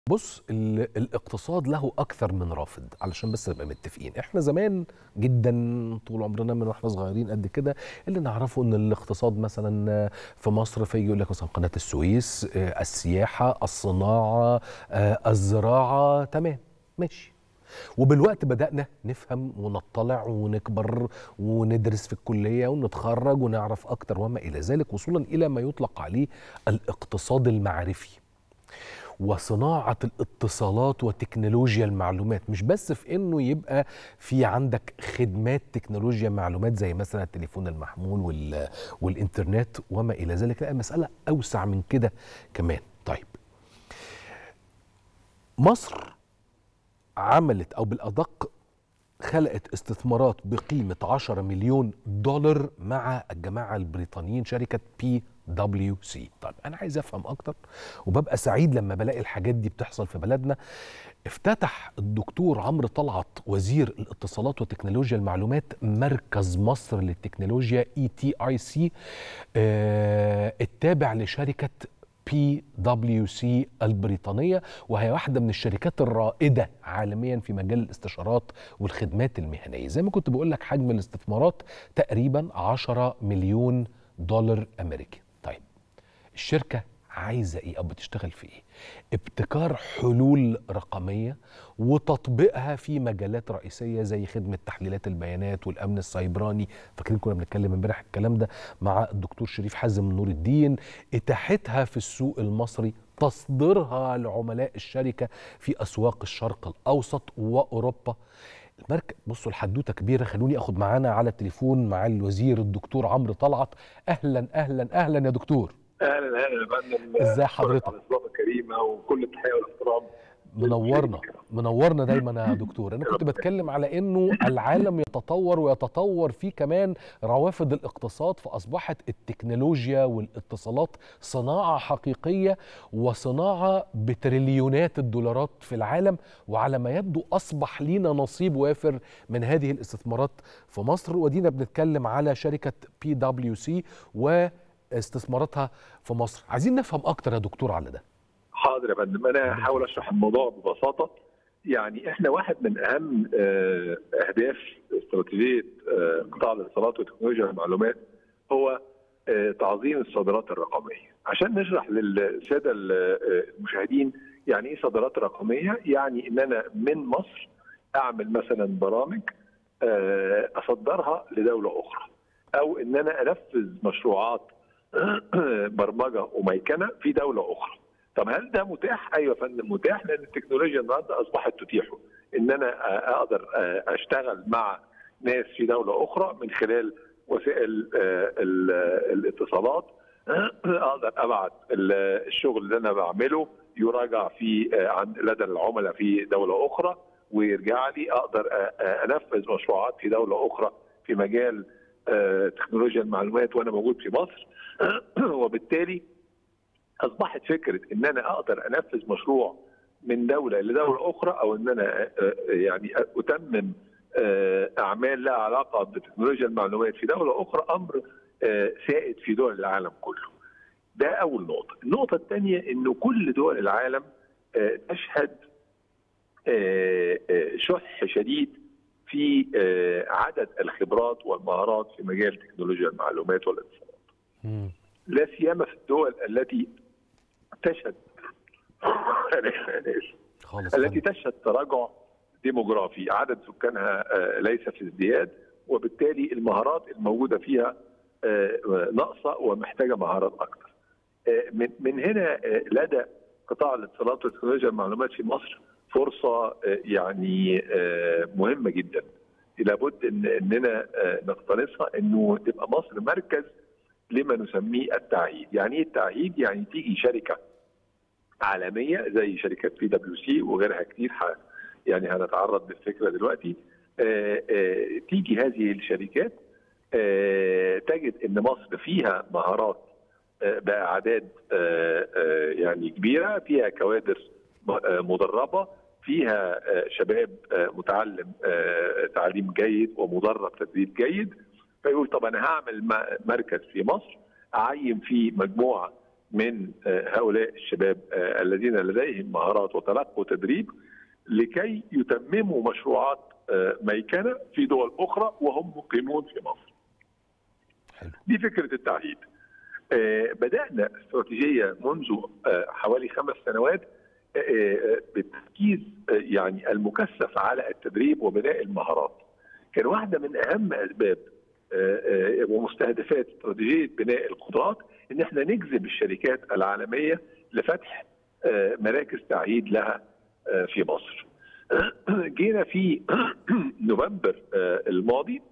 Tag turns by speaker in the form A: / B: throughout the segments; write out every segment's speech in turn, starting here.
A: بص ال- الاقتصاد له اكثر من رافد علشان بس نبقى متفقين احنا زمان جدا طول عمرنا من واحنا صغيرين قد كده اللي نعرفه ان الاقتصاد مثلا في مصر في يقول لك مثلا قناه السويس آه، السياحه الصناعه آه، الزراعه تمام ماشي وبالوقت بدأنا نفهم ونطلع ونكبر وندرس في الكلية ونتخرج ونعرف أكتر وما إلى ذلك وصولا إلى ما يطلق عليه الاقتصاد المعرفي وصناعة الاتصالات وتكنولوجيا المعلومات مش بس في انه يبقى في عندك خدمات تكنولوجيا معلومات زي مثلا التليفون المحمول وال والانترنت وما الى ذلك لا المسألة اوسع من كده كمان طيب مصر عملت او بالادق خلقت استثمارات بقيمة 10 مليون دولار مع الجماعة البريطانيين شركة بي دبليو سي طيب أنا عايز أفهم أكتر وببقى سعيد لما بلاقي الحاجات دي بتحصل في بلدنا افتتح الدكتور عمرو طلعت وزير الاتصالات وتكنولوجيا المعلومات مركز مصر للتكنولوجيا اي تي اي سي التابع لشركة بي دبليو سي البريطانية وهي واحدة من الشركات الرائدة عالميا في مجال الاستشارات والخدمات المهنية زي ما كنت بقول لك حجم الاستثمارات تقريبا 10 مليون دولار أمريكي طيب الشركة عايزة ايه او بتشتغل في ايه ابتكار حلول رقمية وتطبيقها في مجالات رئيسية زي خدمة تحليلات البيانات والامن السيبراني فاكرين كنا بنتكلم امبارح الكلام ده مع الدكتور شريف حازم نور الدين اتاحتها في السوق المصري تصديرها لعملاء الشركة في اسواق الشرق الاوسط واوروبا المركز بصوا الحدوته كبيره خلوني اخد معانا على التليفون مع الوزير الدكتور عمرو طلعت اهلا اهلا اهلا يا دكتور
B: اهلا اهلا يا فندم
A: ازاي حضرتك؟
B: على الاستضافه الكريمه وكل التحيه والاحترام
A: منورنا منورنا دايما يا دكتور انا كنت بتكلم على انه العالم يتطور ويتطور فيه كمان روافد الاقتصاد فاصبحت التكنولوجيا والاتصالات صناعه حقيقيه وصناعه بتريليونات الدولارات في العالم وعلى ما يبدو اصبح لينا نصيب وافر من هذه الاستثمارات في مصر ودينا بنتكلم على شركه بي دبليو سي واستثماراتها في مصر عايزين نفهم اكتر يا دكتور على ده
B: حاضر يا فندم انا هحاول اشرح الموضوع ببساطه يعني احنا واحد من اهم آه، اهداف استراتيجيه آه، قطاع الاتصالات وتكنولوجيا المعلومات هو آه، تعظيم الصادرات الرقميه عشان نشرح للساده ال- آه، المشاهدين يعني ايه صادرات رقميه يعني ان انا من مصر اعمل مثلا برامج آه، اصدرها لدوله اخرى او ان انا انفذ مشروعات برمجه وميكنه في دوله اخرى طب هل ده متاح؟ ايوه يا فندم متاح لان التكنولوجيا النهارده اصبحت تتيحه ان انا اقدر اشتغل مع ناس في دوله اخرى من خلال وسائل ال- الاتصالات اقدر ابعت ال- الشغل اللي انا بعمله يراجع في عند لدى العملاء في دوله اخرى ويرجع لي اقدر انفذ مشروعات في دوله اخرى في مجال تكنولوجيا المعلومات وانا موجود في مصر وبالتالي اصبحت فكره ان انا اقدر انفذ مشروع من دوله لدوله اخرى او ان انا آه، يعني اتمم آه، اعمال لها علاقه بتكنولوجيا المعلومات في دوله اخرى امر آه، سائد في دول العالم كله. ده اول نقطه، النقطه الثانيه انه كل دول العالم آه، تشهد آه، آه، شح شديد في آه، عدد الخبرات والمهارات في مجال تكنولوجيا المعلومات والاتصالات.
A: مم.
B: لا سيما في الدول التي تشهد أنا آسف.
A: خالص
B: التي تشهد تراجع ديموغرافي عدد سكانها آه، ليس في ازدياد وبالتالي المهارات الموجوده فيها آه، ناقصه ومحتاجه مهارات اكثر آه، من من هنا آه، لدى قطاع الاتصالات وتكنولوجيا المعلومات في مصر فرصه آه، يعني آه، مهمه جدا لابد ان اننا آه، نقتنصها انه تبقى مصر مركز لما نسميه التعهيد، يعني ايه التعهيد؟ يعني تيجي شركه عالميه زي شركه بي دبليو سي وغيرها كتير ح- يعني هنتعرض للفكره دلوقتي آه، آه، تيجي هذه الشركات آه، تجد ان مصر فيها مهارات آه، باعداد آه، آه، يعني كبيره فيها كوادر م- آه، مدربه فيها آه، شباب آه، متعلم آه، تعليم جيد ومدرب تدريب جيد فيقول طب انا هعمل م- مركز في مصر اعين فيه مجموعه من هؤلاء الشباب الذين لديهم مهارات وتلقوا تدريب لكي يتمموا مشروعات ميكنه في دول اخرى وهم مقيمون في مصر.
A: حلو.
B: دي فكره التعهيد. بدانا استراتيجيه منذ حوالي خمس سنوات بالتركيز يعني المكثف على التدريب وبناء المهارات. كان واحده من اهم اسباب ومستهدفات استراتيجيه بناء القدرات ان احنا نجذب الشركات العالميه لفتح مراكز تعهيد لها في مصر. جينا في نوفمبر الماضي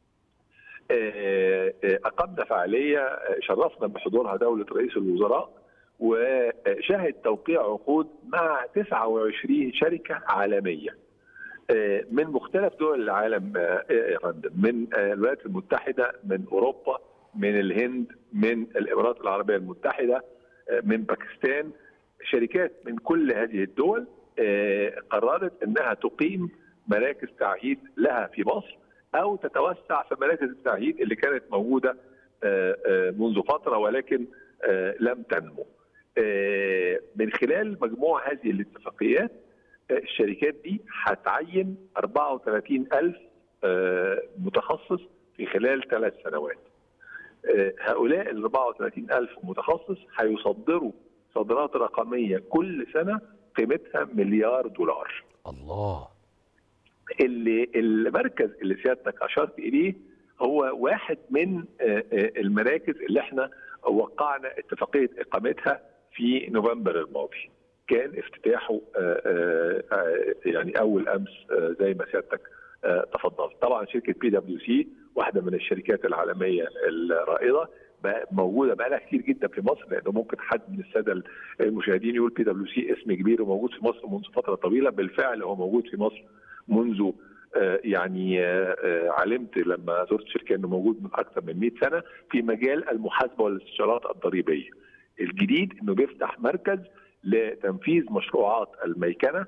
B: اقمنا فعاليه شرفنا بحضورها دوله رئيس الوزراء وشهد توقيع عقود مع 29 شركه عالميه من مختلف دول العالم يا فندم من الولايات المتحده من اوروبا من الهند من الامارات العربيه المتحده من باكستان شركات من كل هذه الدول قررت انها تقيم مراكز تعهيد لها في مصر او تتوسع في مراكز التعهيد اللي كانت موجوده منذ فتره ولكن لم تنمو. من خلال مجموع هذه الاتفاقيات الشركات دي هتعين 34 ألف متخصص في خلال ثلاث سنوات هؤلاء ال 34 ألف متخصص هيصدروا صادرات رقمية كل سنة قيمتها مليار دولار
A: الله
B: اللي المركز اللي سيادتك أشرت إليه هو واحد من المراكز اللي احنا وقعنا اتفاقية إقامتها في نوفمبر الماضي كان افتتاحه يعني اول امس زي ما سيادتك تفضلت طبعا شركه بي دبليو سي واحده من الشركات العالميه الرائده موجوده بقى لها كتير جدا في مصر لانه ممكن حد من الساده المشاهدين يقول بي دبليو سي اسم كبير وموجود في مصر منذ فتره طويله بالفعل هو موجود في مصر منذ يعني علمت لما زرت شركه انه موجود من اكثر من 100 سنه في مجال المحاسبه والاستشارات الضريبيه. الجديد انه بيفتح مركز لتنفيذ مشروعات الميكنه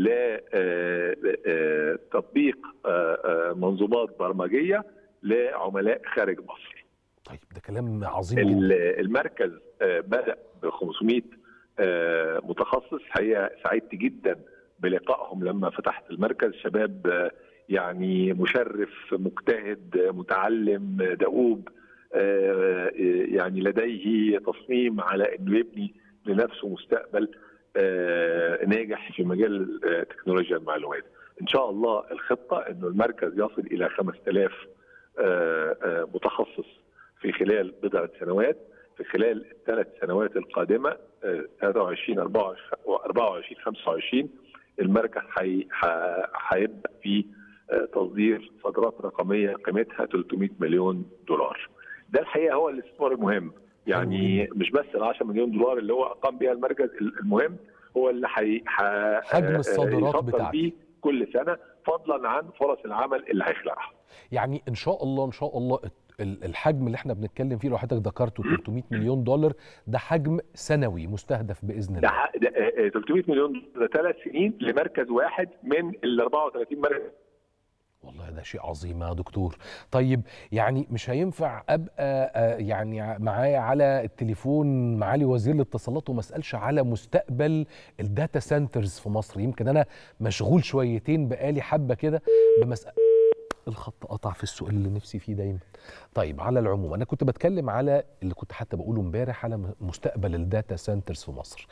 B: لتطبيق منظومات برمجيه لعملاء خارج مصر.
A: طيب ده كلام عظيم جدا.
B: المركز بدا ب 500 متخصص حقيقه سعدت جدا بلقائهم لما فتحت المركز شباب يعني مشرف مجتهد متعلم دؤوب يعني لديه تصميم على انه يبني لنفسه مستقبل ناجح في مجال تكنولوجيا المعلومات. ان شاء الله الخطه انه المركز يصل الى 5000 متخصص في خلال بضعه سنوات في خلال الثلاث سنوات القادمه 23 24 25 المركز هيبدا في تصدير صادرات رقميه قيمتها 300 مليون دولار. ده الحقيقه هو الاستثمار المهم يعني مش بس ال 10 مليون دولار اللي هو اقام بها المركز المهم هو اللي حي... ح...
A: حجم الصادرات بتاعته
B: كل سنه فضلا عن فرص العمل اللي هيخلقها.
A: يعني ان شاء الله ان شاء الله الحجم اللي احنا بنتكلم فيه لو حضرتك ذكرته 300 مليون دولار ده حجم سنوي مستهدف باذن الله.
B: ده, ده 300 مليون ده ثلاث سنين لمركز واحد من ال 34 مركز
A: والله ده شيء عظيم يا دكتور طيب يعني مش هينفع ابقى يعني معايا على التليفون معالي وزير الاتصالات وما اسالش على مستقبل الداتا سنترز في مصر يمكن انا مشغول شويتين بقالي حبه كده بمساله الخط قطع في السؤال اللي نفسي فيه دايما طيب على العموم انا كنت بتكلم على اللي كنت حتى بقوله امبارح على مستقبل الداتا سنترز في مصر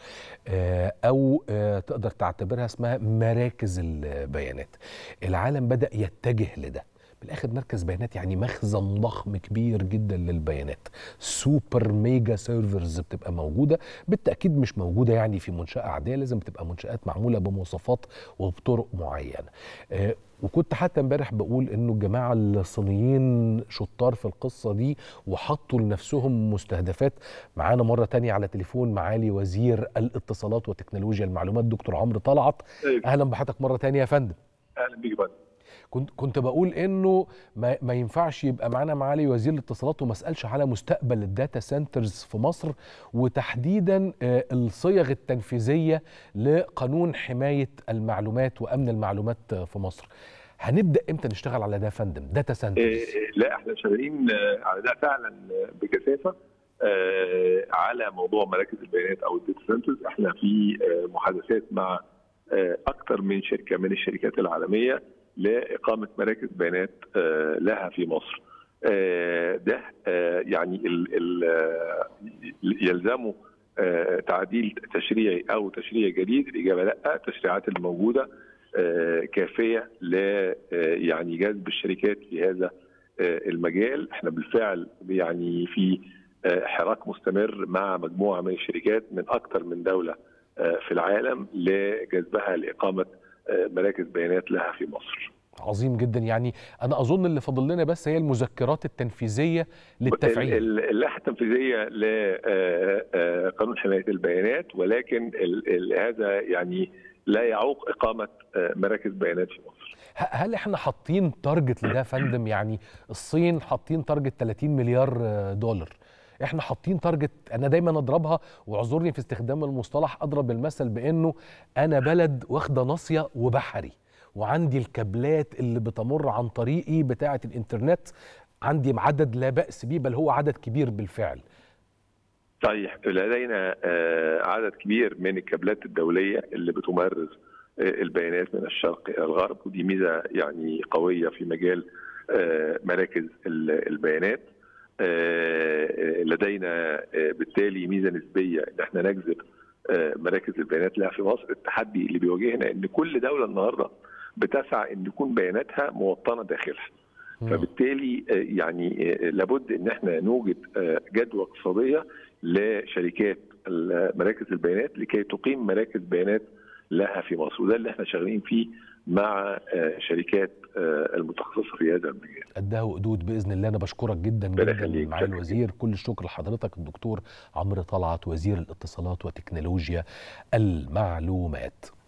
A: او تقدر تعتبرها اسمها مراكز البيانات العالم بدا يتجه لده بالاخر مركز بيانات يعني مخزن ضخم كبير جدا للبيانات سوبر ميجا سيرفرز بتبقى موجوده بالتاكيد مش موجوده يعني في منشاه عاديه لازم تبقى منشات معموله بمواصفات وبطرق معينه آه وكنت حتى امبارح بقول انه الجماعه الصينيين شطار في القصه دي وحطوا لنفسهم مستهدفات معانا مره تانية على تليفون معالي وزير الاتصالات وتكنولوجيا المعلومات دكتور عمرو طلعت اهلا بحضرتك مره تانية يا فندم
B: اهلا بيك فندم
A: كنت كنت بقول انه ما, ما ينفعش يبقى معانا معالي وزير الاتصالات وما اسالش على مستقبل الداتا سنترز في مصر وتحديدا الصيغ التنفيذيه لقانون حمايه المعلومات وامن المعلومات في مصر. هنبدا امتى نشتغل على ده يا فندم؟ داتا سنترز.
B: لا احنا شغالين على ده فعلا بكثافه على موضوع مراكز البيانات او الداتا سنترز احنا في محادثات مع اكثر من شركه من الشركات العالميه لاقامه مراكز بيانات لها في مصر. ده يعني يلزمه تعديل تشريعي او تشريع جديد الاجابه لا التشريعات الموجوده كافيه ل يعني جذب الشركات في هذا المجال احنا بالفعل يعني في حراك مستمر مع مجموعه من الشركات من اكثر من دوله في العالم لجذبها لاقامه مراكز بيانات لها في مصر.
A: عظيم جدا يعني انا اظن اللي فاضل لنا بس هي المذكرات التنفيذيه للتفعيل
B: اللائحه التنفيذيه لقانون حمايه البيانات ولكن هذا يعني لا يعوق اقامه مراكز بيانات في مصر
A: هل احنا حاطين تارجت لده يا فندم يعني الصين حاطين تارجت 30 مليار دولار احنا حاطين تارجت انا دايما اضربها واعذرني في استخدام المصطلح اضرب المثل بانه انا بلد واخده ناصيه وبحري وعندي الكابلات اللي بتمر عن طريقي بتاعه الانترنت عندي عدد لا باس به بل هو عدد كبير بالفعل
B: صحيح لدينا عدد كبير من الكابلات الدوليه اللي بتمرز البيانات من الشرق الى الغرب ودي ميزه يعني قويه في مجال مراكز البيانات لدينا بالتالي ميزه نسبيه ان احنا نجذب مراكز البيانات لها في مصر التحدي اللي بيواجهنا ان كل دوله النهارده بتسعى ان يكون بياناتها موطنه داخلها فبالتالي يعني لابد ان احنا نوجد جدوى اقتصاديه لشركات مراكز البيانات لكي تقيم مراكز بيانات لها في مصر وده اللي احنا شغالين فيه مع شركات المتخصصه في هذا المجال.
A: قدها وقدود باذن الله انا بشكرك جدا جدا معالي الوزير كل الشكر لحضرتك الدكتور عمرو طلعت وزير الاتصالات وتكنولوجيا المعلومات.